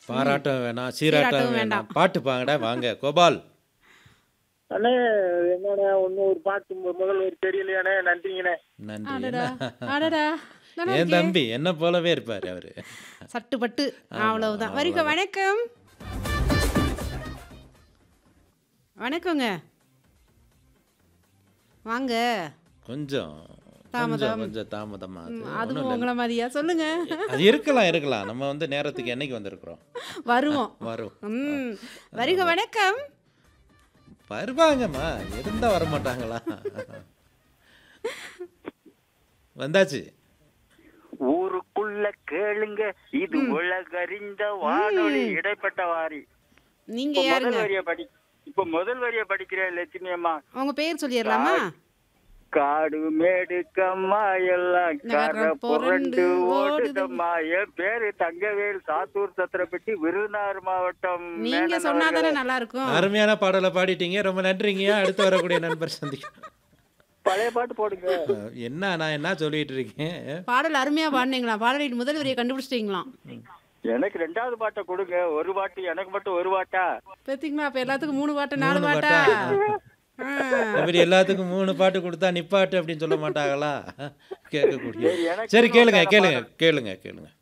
பாராட்டம் வேணாம் சீராட்டம் சீராட்டம் வேணாம் பாட்டு பாங்கடா வாங்க கோபால் அண்ணே என்னண்ணே ஒன்னும் ஒரு பாட்டு மு- முதல் ஒரு தெரியலையாண்ணே நன்றிங்கண்ணே நன்றி அடடா என்ன? அடடா நல்லா என் இருக்கே. தம்பி என்ன போலவே இருப்பாரு அவரு சட்டுப்பட்டு அவ்வளவுதான் வருக வணக்கம் வணக்கங்க வாங்க கொஞ்சம் தாமதம். கொஞ்சம் கொஞ்சம் தாமதமா அது. ம், ஒண்ணும் அதுவும் இல்ல. உங்களை மாதிரியா சொல்லுங்க அது இருக்கலாம் இருக்கலாம் நம்ம வந்து நேரத்துக்கு என்னைக்கு வந்திருக்கிறோம் வருவோம் வரும் ம் வருக வணக்கம் வருவாங்கம்மா இருந்தா வர மாட்டாங்களா வந்தாச்சு ஊருக்குள்ள கேளுங்க இது உலகறிந்த வானொலி இடைப்பட்ட வாரி நீங்க இப்ப முதல் யாருங்க வரிய படி இப்ப முதல் வரிய படிக்கிறேன் லட்சுமி அம்மா உங்க பேர் சொல்லிடலாமா காடு மேடு கம்மா எல்லாம் கரை நகரம் புரண்டு புரண்டு ஓடுது. ஓடுதம்மா என் பேரு தங்கவேல் சாத்தூர் சத்திரப்பட்டி விருதுநகர் மாவட்டம் நீங்க மேனன் சொன்னாதானே அவர்களே. நல்லா இருக்கும் அருமையான பாடலை பாடிட்டீங்க ரொம்ப நன்றிங்கய்யா அடுத்து வரக்கூடிய நண்பர் சந்திக்கும் பழைய பாட்டு போடுங்க என்ன நான் என்ன சொல்லிட்டு இருக்கேன் பாடல் அருமையா பாடினீங்களா பாடலின் முதல் வரியை கண்டுபிடிச்சிட்டீங்களாம் எனக்கு ரெண்டாவது பாட்டை கொடுங்க ஒரு பாட்டு எனக்கு மட்டும் ஒரு பாட்டா பார்த்தீங்களா அப்ப எல்லாத்துக்கும் மூணு பாட்டு நாலு மூணு பாட்டா பாட்டா? ஆ. இப்படி எல்லாத்துக்கும் மூணு பாட்டு கொடுத்தா நிப்பாட்டு அப்படின்னு சொல்ல மாட்டாங்களா கேட்கக்கூடிய சரி, எனக்கு சரி கேளுங்க இன்னொரு கேளுங்க கேளுங்க கேளுங்க